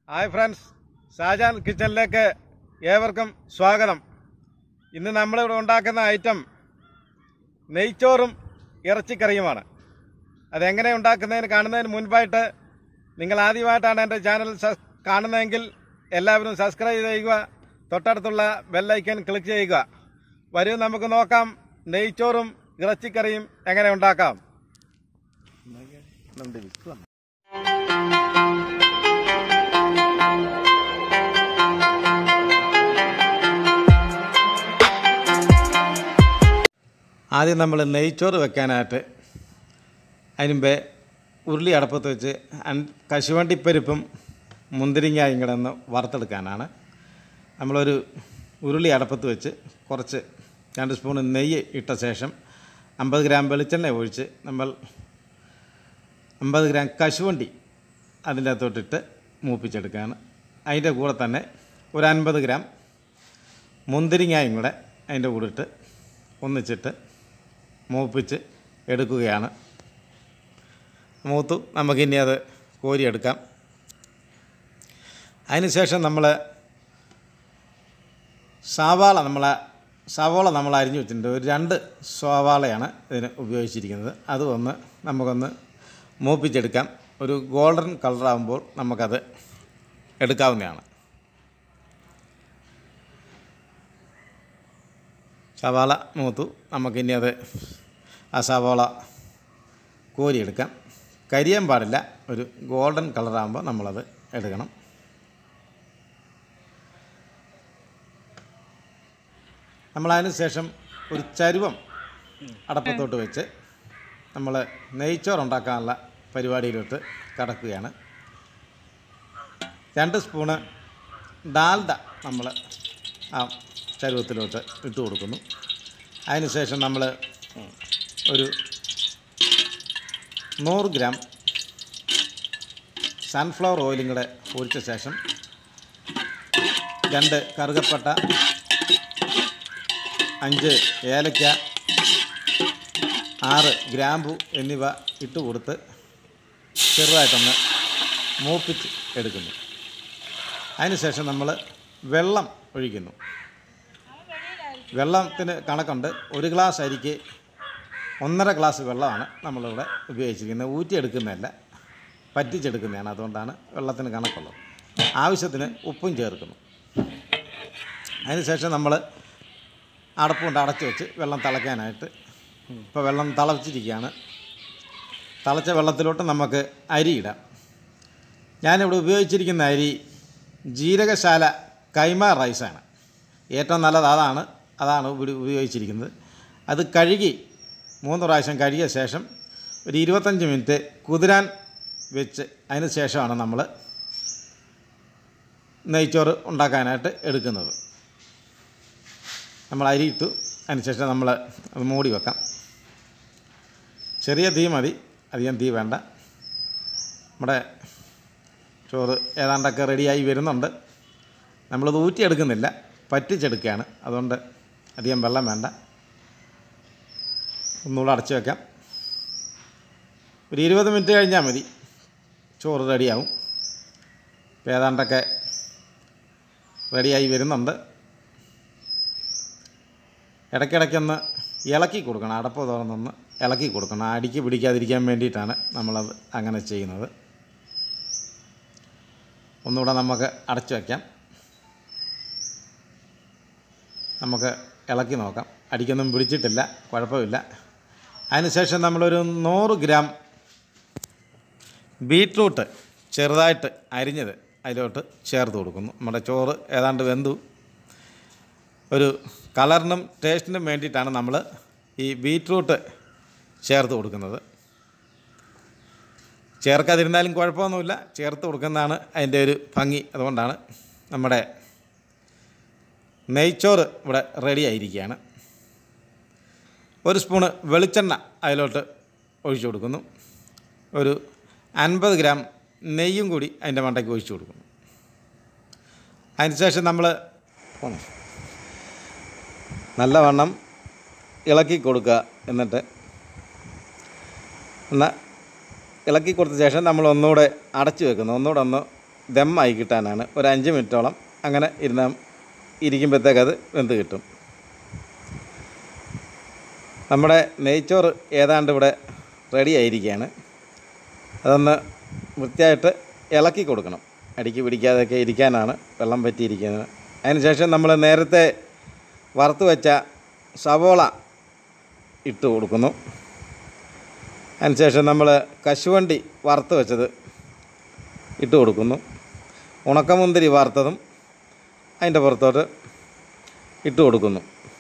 hi friends Shajan കിച്ചണിലേക്ക് ഏവർക്കും സ്വാഗതം ഇന്ന് നമ്മളിവിടെ ഉണ്ടാക്കുന്ന ഐറ്റം നെയ്ച്ചോറും ഇറച്ചിക്കറിയുമാണ് അതെങ്ങനെ ഉണ്ടാക്കുന്നതിന് കാണുന്നതിന് മുൻപായിട്ട് നിങ്ങൾ ആദ്യമായിട്ടാണ് എൻ്റെ ചാനൽ സ- കാണുന്നതെങ്കിൽ എല്ലാവരും സബ്സ്ക്രൈബ് ചെയ്യുക തൊട്ടടുത്തുള്ള ബെല്ലൈക്കൻ ക്ലിക്ക് ചെയ്യുക വരൂ നമുക്ക് നോക്കാം നെയ്ച്ചോറും ഇറച്ചിക്കറിയും എങ്ങനെ ഉണ്ടാക്കാം ആദ്യം നമ്മൾ നെയ്ച്ചോറ് വെക്കാനായിട്ട് അതിനുമ്പേ ഉരുളി അടപ്പത്ത് വെച്ച് അൻ- കശുവണ്ടിപ്പരിപ്പും മുന്തിരിങ്ങായും കൂടെ ഒന്ന് വറുത്തെടുക്കാനാണ് നമ്മളൊരു ഉരുളി അടപ്പത്ത് വെച്ച് കുറച്ച് രണ്ട് സ്പൂൺ നെയ്യ് ഇട്ട ശേഷം അമ്പത് ഗ്രാം വെളിച്ചെണ്ണ ഒഴിച്ച് നമ്മൾ അമ്പത് ഗ്രാം കശുവണ്ടി അതിൻ്റെ അകത്തോട്ടിട്ട് മൂപ്പിച്ചെടുക്കുകയാണ് അതിൻ്റെ കൂടെ തന്നെ ഒരു അൻപത് ഗ്രാം മുന്തിരിങ്ങായും കൂടെ അതിൻ്റെ കൂടെ ഇട്ട് ഒന്നിച്ചിട്ട് മൂപ്പിച്ച് എടുക്കുകയാണ് മൂത്തു നമുക്കിനി അത് കോരിയെടുക്കാം അതിനുശേഷം നമ്മൾ സവാള നമ്മൾ സവാള നമ്മൾ അരിഞ്ഞു വെച്ചിട്ടുണ്ട് ഒരു രണ്ട് സവാളയാണ് ഇതിന് ഉപയോഗിച്ചിരിക്കുന്നത് അത് ഒന്ന് നമുക്കൊന്ന് മൂപ്പിച്ചെടുക്കാം ഒരു ഗോൾഡൻ കളറാകുമ്പോൾ നമുക്കത് എടുക്കാവുന്നതാണ് സവാള മൂത്തു നമുക്കിനി അത് ആ സവാള കോരിയെടുക്കാം കരിയാൻ പാടില്ല ഒരു ഗോൾഡൻ കളറാകുമ്പോൾ നമ്മളത് എടുക്കണം നമ്മളതിന് ശേഷം ഒരു ചരുവം അടപ്പത്തോട്ട് വെച്ച് നമ്മൾ നെയ്ച്ചോറ് ഉണ്ടാക്കാനുള്ള പരിപാടിയിലോട്ട് കടക്കുകയാണ് രണ്ട് സ്പൂണ് ഡാൽഡ നമ്മൾ ആ ചരുവത്തിലോട്ട് ഇട്ട് കൊടുക്കുന്നു അതിനുശേഷം നമ്മൾ ഒരു നൂറ് ഗ്രാം സൺഫ്ലവർ ഓയിലും കൂടെ ഒഴിച്ച ശേഷം രണ്ട് കറുകപ്പട്ട അഞ്ച് ഏലക്ക ആറ് ഗ്രാമ്പു എന്നിവ ഇട്ട് കൊടുത്ത് ചെറുതായിട്ടൊന്ന് മൂപ്പിച്ച് എടുക്കുന്നു അതിനുശേഷം നമ്മൾ വെള്ളം ഒഴിക്കുന്നു വെള്ളത്തിന് കണക്കുണ്ട് ഒരു ഗ്ലാസ് അരിക്ക് ഒന്നര ഗ്ലാസ് വെള്ളമാണ് നമ്മളിവിടെ ഉപയോഗിച്ചിരിക്കുന്നത് ഊറ്റിയെടുക്കുന്നതല്ല പറ്റിച്ചെടുക്കുന്നതാണ് അതുകൊണ്ടാണ് വെള്ളത്തിന് കണക്കുള്ളത് ആവശ്യത്തിന് ഉപ്പും ചേർക്കുന്നു അതിനുശേഷം നമ്മൾ അടപ്പുകൊണ്ട് അടച്ചു വെച്ച് വെള്ളം തിളയ്ക്കാനായിട്ട് ഇപ്പോൾ വെള്ളം തിളച്ചിരിക്കുകയാണ് തിളച്ച വെള്ളത്തിലോട്ട് നമുക്ക് അരി ഇടാം ഞാനിവിടെ ഉപയോഗിച്ചിരിക്കുന്ന അരി ജീരകശാല കൈമ റൈസാണ് ഏറ്റവും നല്ലത് അതാണ് അതാണ് ഇവിടെ ഉപയോഗിച്ചിരിക്കുന്നത് അത് കഴുകി മൂന്ന് പ്രാവശ്യം കഴുകിയ ശേഷം ഒരു ഇരുപത്തഞ്ച് മിനിറ്റ് കുതിരാൻ വെച്ച് അതിന് ശേഷമാണ് നമ്മൾ നെയ്ച്ചോറ് ഉണ്ടാക്കാനായിട്ട് എടുക്കുന്നത് നമ്മൾ അരി ഇട്ടു അതിനുശേഷം നമ്മൾ അത് മൂടി വെക്കാം ചെറിയ തീ മതി അധികം തീ വേണ്ട നമ്മുടെ ചോറ് ഏതാണ്ടൊക്കെ റെഡിയായി വരുന്നുണ്ട് നമ്മളത് ഊറ്റിയെടുക്കുന്നില്ല പറ്റിച്ചെടുക്കുകയാണ് അതുകൊണ്ട് അധികം വെള്ളം വേണ്ട ഒന്നുകൂടെ അടച്ചു വെക്കാം ഒരു ഇരുപത് മിനിറ്റ് കഴിഞ്ഞാൽ മതി ചോറ് റെഡിയാവും ഇപ്പോൾ ഏതാണ്ടൊക്കെ റെഡിയായി വരുന്നുണ്ട് ഇടയ്ക്കിടയ്ക്കൊന്ന് ഇളക്കി കൊടുക്കണം അടപ്പ് തുറന്നൊന്ന് ഇളക്കി കൊടുക്കണം അടിക്ക് പിടിക്കാതിരിക്കാൻ വേണ്ടിയിട്ടാണ് നമ്മളത് അങ്ങനെ ചെയ്യുന്നത് ഒന്നുകൂടെ നമുക്ക് അടച്ചു വയ്ക്കാം നമുക്ക് ഇളക്കി നോക്കാം അടിക്കൊന്നും പിടിച്ചിട്ടില്ല കുഴപ്പമില്ല അതിനുശേഷം നമ്മളൊരു നൂറ് ഗ്രാം ബീട്രൂട്ട് ചെറുതായിട്ട് അരിഞ്ഞത് അതിലോട്ട് ചേർത്ത് കൊടുക്കുന്നു നമ്മുടെ ചോറ് ഏതാണ്ട് വെന്തു ഒരു കളറിനും ടേസ്റ്റിനും വേണ്ടിയിട്ടാണ് നമ്മൾ ഈ ബീട്രൂട്ട് ചേർത്ത് കൊടുക്കുന്നത് ചേർക്കാതിരുന്നാലും കുഴപ്പമൊന്നുമില്ല ചേർത്ത് കൊടുക്കുന്നതാണ് അതിൻ്റെ ഒരു ഭംഗി അതുകൊണ്ടാണ് നമ്മുടെ നെയ്ച്ചോറ് ഇവിടെ റെഡി ആയിരിക്കുകയാണ് ഒരു സ്പൂണ് വെളിച്ചെണ്ണ അതിലോട്ട് ഒഴിച്ചു കൊടുക്കുന്നു ഒരു അൻപത് ഗ്രാം നെയ്യും കൂടി അതിൻ്റെ മണ്ടയ്ക്ക് ഒഴിച്ചു കൊടുക്കുന്നു അതിനുശേഷം നമ്മൾ നല്ലവണ്ണം ഇളക്കി കൊടുക്കുക എന്നിട്ട് എന്നാൽ ഇളക്കി കൊടുത്ത ശേഷം നമ്മൾ ഒന്നുകൂടെ അടച്ചു വെക്കുന്നു ഒന്നുകൂടെ ഒന്ന് ദമ്മായി കിട്ടാനാണ് ഒരു അഞ്ച് മിനിറ്റോളം അങ്ങനെ ഇരുന്ന ഇരിക്കുമ്പോഴത്തേക്ക് അത് വെന്ത് കിട്ടും നമ്മുടെ നെയ്ച്ചോറ് ഏതാണ്ട് ഇവിടെ റെഡി ആയിരിക്കുകയാണ് അതൊന്ന് വൃത്തിയായിട്ട് ഇളക്കി കൊടുക്കണം അടിക്ക് പിടിക്കാതെയൊക്കെ ഇരിക്കാനാണ് വെള്ളം പറ്റിയിരിക്കുന്നത് അതിനുശേഷം നമ്മൾ നേരത്തെ വറുത്ത് വെച്ച സവോള ഇട്ട് കൊടുക്കുന്നു അതിനുശേഷം നമ്മൾ കശുവണ്ടി വറുത്ത് വെച്ചത് ഇട്ട് കൊടുക്കുന്നു ഉണക്കമുന്തിരി വറുത്തതും അതിൻ്റെ പുറത്തോട്ട് ഇട്ട് കൊടുക്കുന്നു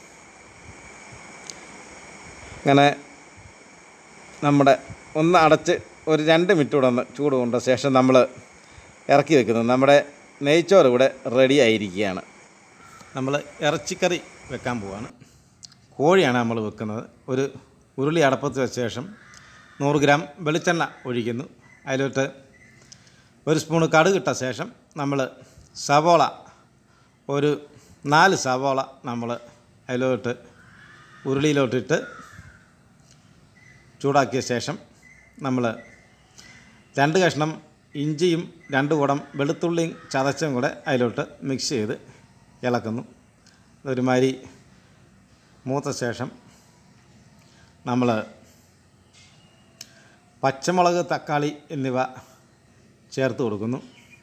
അങ്ങനെ നമ്മുടെ ഒന്ന് അടച്ച് ഒരു രണ്ട് മിനിറ്റ് കൂടെ ഒന്ന് ചൂട് കൊണ്ട ശേഷം നമ്മൾ ഇറക്കി വെക്കുന്നു നമ്മുടെ നെയ്ച്ചോറ് ഇവിടെ റെഡി ആയിരിക്കുകയാണ് നമ്മൾ ഇറച്ചിക്കറി വെക്കാൻ പോവാണ് കോഴിയാണ് നമ്മൾ വെക്കുന്നത് ഒരു ഉരുളി അടപ്പത്ത് വെച്ച ശേഷം നൂറ് ഗ്രാം വെളിച്ചെണ്ണ ഒഴിക്കുന്നു അതിലോട്ട് ഒരു സ്പൂണ് കടുകിട്ട ശേഷം നമ്മൾ സവോള ഒരു നാല് സവോള നമ്മൾ അതിലോട്ട് ഉരുളിയിലോട്ടിട്ട് ചൂടാക്കിയ ശേഷം നമ്മൾ രണ്ട് കഷ്ണം ഇഞ്ചിയും രണ്ട് കുടം വെളുത്തുള്ളിയും ചതച്ചും കൂടെ അതിലോട്ട് മിക്സ് ചെയ്ത് ഇളക്കുന്നു ഒരുമാതിരി മൂത്ത ശേഷം നമ്മൾ പച്ചമുളക് തക്കാളി എന്നിവ ചേർത്ത് കൊടുക്കുന്നു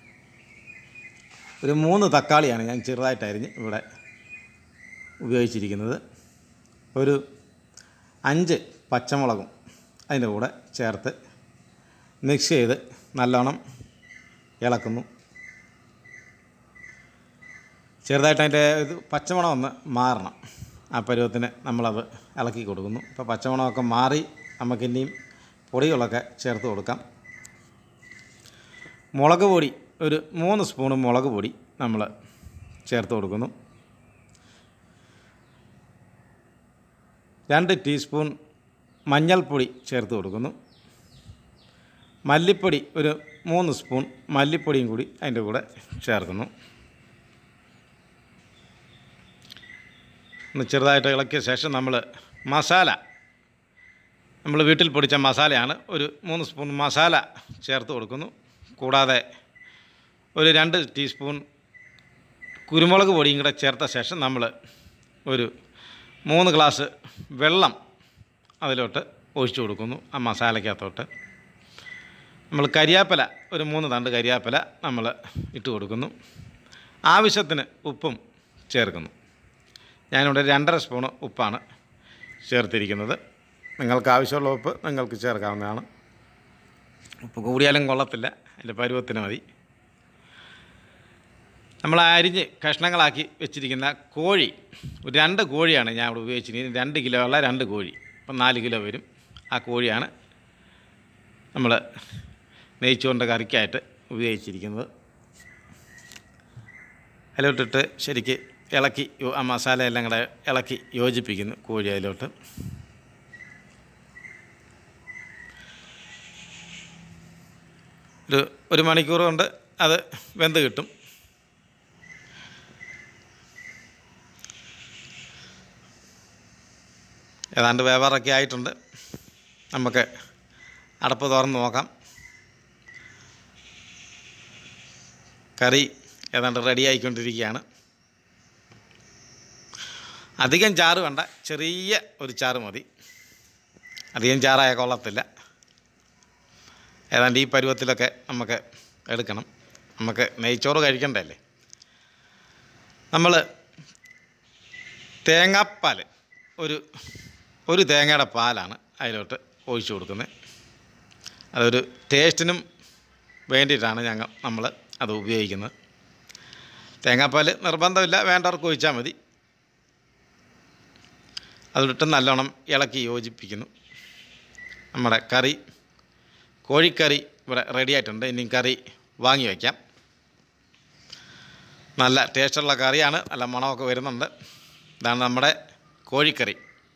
ഒരു മൂന്ന് തക്കാളിയാണ് ഞാൻ ചെറുതായിട്ട് അരിഞ്ഞ് ഇവിടെ ഉപയോഗിച്ചിരിക്കുന്നത് ഒരു അഞ്ച് പച്ചമുളകും അതിൻ്റെ കൂടെ ചേർത്ത് മിക്സ് ചെയ്ത് നല്ലോണം ഇളക്കുന്നു ചെറുതായിട്ട് അതിൻ്റെ ഇത് പച്ചമണം ഒന്ന് മാറണം ആ പരുവത്തിന് നമ്മളത് ഇളക്കി കൊടുക്കുന്നു ഇപ്പോൾ പച്ചമണമൊക്കെ മാറി നമുക്കിനിയും പൊടികളൊക്കെ ചേർത്ത് കൊടുക്കാം മുളക് പൊടി ഒരു മൂന്ന് സ്പൂണ് മുളക് പൊടി നമ്മൾ ചേർത്ത് കൊടുക്കുന്നു രണ്ട് ടീസ്പൂൺ മഞ്ഞൾപ്പൊടി ചേർത്ത് കൊടുക്കുന്നു മല്ലിപ്പൊടി ഒരു മൂന്ന് സ്പൂൺ മല്ലിപ്പൊടിയും കൂടി അതിൻ്റെ കൂടെ ചേർക്കുന്നു ഒന്ന് ചെറുതായിട്ട് ഇളക്കിയ ശേഷം നമ്മൾ മസാല നമ്മൾ വീട്ടിൽ പൊടിച്ച മസാലയാണ് ഒരു മൂന്ന് സ്പൂൺ മസാല ചേർത്ത് കൊടുക്കുന്നു കൂടാതെ ഒരു രണ്ട് ടീസ്പൂൺ കുരുമുളക് പൊടിയും കൂടെ ചേർത്ത ശേഷം നമ്മൾ ഒരു മൂന്ന് ഗ്ലാസ് വെള്ളം അതിലോട്ട് ഒഴിച്ചു കൊടുക്കുന്നു ആ മസാലയ്ക്കകത്തോട്ട് നമ്മൾ കരിയാപ്പില ഒരു മൂന്ന് തണ്ട് കരിയാപ്പില നമ്മൾ ഇട്ട് കൊടുക്കുന്നു ആവശ്യത്തിന് ഉപ്പും ചേർക്കുന്നു ഞാനിവിടെ രണ്ടര സ്പൂണ് ഉപ്പാണ് ചേർത്തിരിക്കുന്നത് നിങ്ങൾക്ക് ആവശ്യമുള്ള ഉപ്പ് നിങ്ങൾക്ക് ചേർക്കാവുന്നതാണ് ഉപ്പ് കൂടിയാലും കൊള്ളത്തില്ല അതിൻ്റെ പരുവത്തിന് മതി നമ്മൾ അരിഞ്ഞ് കഷ്ണങ്ങളാക്കി വെച്ചിരിക്കുന്ന കോഴി ഒരു രണ്ട് കോഴിയാണ് ഞാൻ ഇവിടെ ഉപയോഗിച്ചിരിക്കുന്നത് രണ്ട് കിലോ ഉള്ള രണ്ട് കോഴി അപ്പം നാല് കിലോ വരും ആ കോഴിയാണ് നമ്മൾ നെയ്ച്ചോറിൻ്റെ കറിക്കായിട്ട് ഉപയോഗിച്ചിരിക്കുന്നത് അതിലോട്ടിട്ട് ശരിക്ക് ഇളക്കി യോ- ആ മസാല എല്ലാം കൂടെ ഇളക്കി യോജിപ്പിക്കുന്നു കോഴി അതിലോട്ട് ഒരു ഒരു മണിക്കൂർ കൊണ്ട് അത് വെന്ത് കിട്ടും ഏതാണ്ട് വേവാറൊക്കെ ആയിട്ടുണ്ട് നമുക്ക് അടപ്പ് തുറന്ന് നോക്കാം കറി ഏതാണ്ട് റെഡി ആയിക്കൊണ്ടിരിക്കുകയാണ് അധികം ചാറ് വേണ്ട ചെറിയ ഒരു ചാറ് മതി അധികം ചാറായ കൊള്ളത്തില്ല ഏതാണ്ട് ഈ പരുവത്തിലൊക്കെ നമുക്ക് എടുക്കണം നമുക്ക് നെയ്ച്ചോറ് കഴിക്കണ്ടല്ലേ നമ്മൾ തേങ്ങാപ്പാൽ ഒരു ഒരു തേങ്ങയുടെ പാലാണ് അതിലോട്ട് ഒഴിച്ചു കൊടുക്കുന്നത് അതൊരു ടേസ്റ്റിനും വേണ്ടിയിട്ടാണ് ഞങ്ങൾ നമ്മൾ അത് ഉപയോഗിക്കുന്നത് തേങ്ങാപ്പാൽ നിർബന്ധമില്ല വേണ്ടവർക്ക് ഒഴിച്ചാൽ മതി അതിലിട്ട് നല്ലോണം ഇളക്കി യോജിപ്പിക്കുന്നു നമ്മുടെ കറി കോഴിക്കറി ഇവിടെ റെഡി ആയിട്ടുണ്ട് ഇനി കറി വാങ്ങി വയ്ക്കാം നല്ല ടേസ്റ്റുള്ള കറിയാണ് നല്ല മണമൊക്കെ വരുന്നുണ്ട് ഇതാണ് നമ്മുടെ കോഴിക്കറി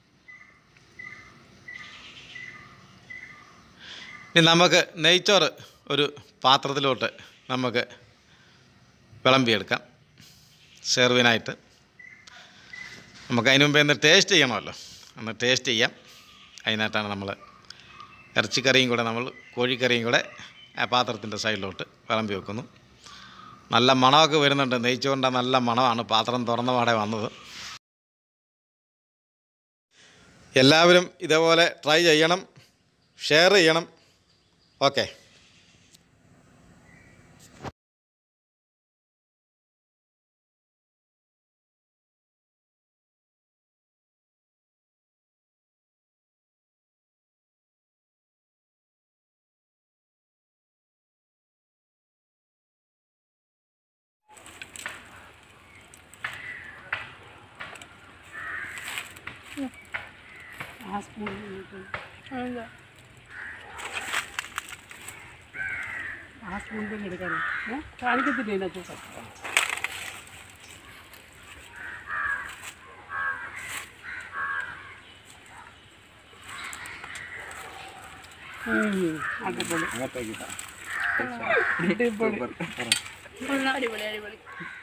ഇനി നമുക്ക് നെയ്ച്ചോറ് ഒരു പാത്രത്തിലോട്ട് നമുക്ക് വിളമ്പിയെടുക്കാം സെർവിനായിട്ട് നമുക്ക് അതിന് മുമ്പേ ഒന്ന് ടേസ്റ്റ് ചെയ്യണമല്ലോ ഒന്ന് ടേസ്റ്റ് ചെയ്യാം അതിനായിട്ടാണ് നമ്മൾ ഇറച്ചിക്കറിയും കൂടെ നമ്മൾ കോഴിക്കറിയും കൂടെ ആ പാത്രത്തിൻ്റെ സൈഡിലോട്ട് വിളമ്പി വെക്കുന്നു നല്ല മണമൊക്കെ വരുന്നുണ്ട് നെയ്ച്ചുകൊണ്ട നല്ല മണമാണ് പാത്രം തുറന്ന പാടെ വന്നത് എല്ലാവരും ഇതേപോലെ ട്രൈ ചെയ്യണം ഷെയർ ചെയ്യണം ഓക്കെ ആ സ്പൂൺ ആ സ്പൂൺ തന്നെ എടുക്കാനേ ഏ കാണിക്കത്തില്ല ഇതിനകത്ത് ഉം, അടിപൊളി അടിപൊളി അടിപൊളി അടിപൊളി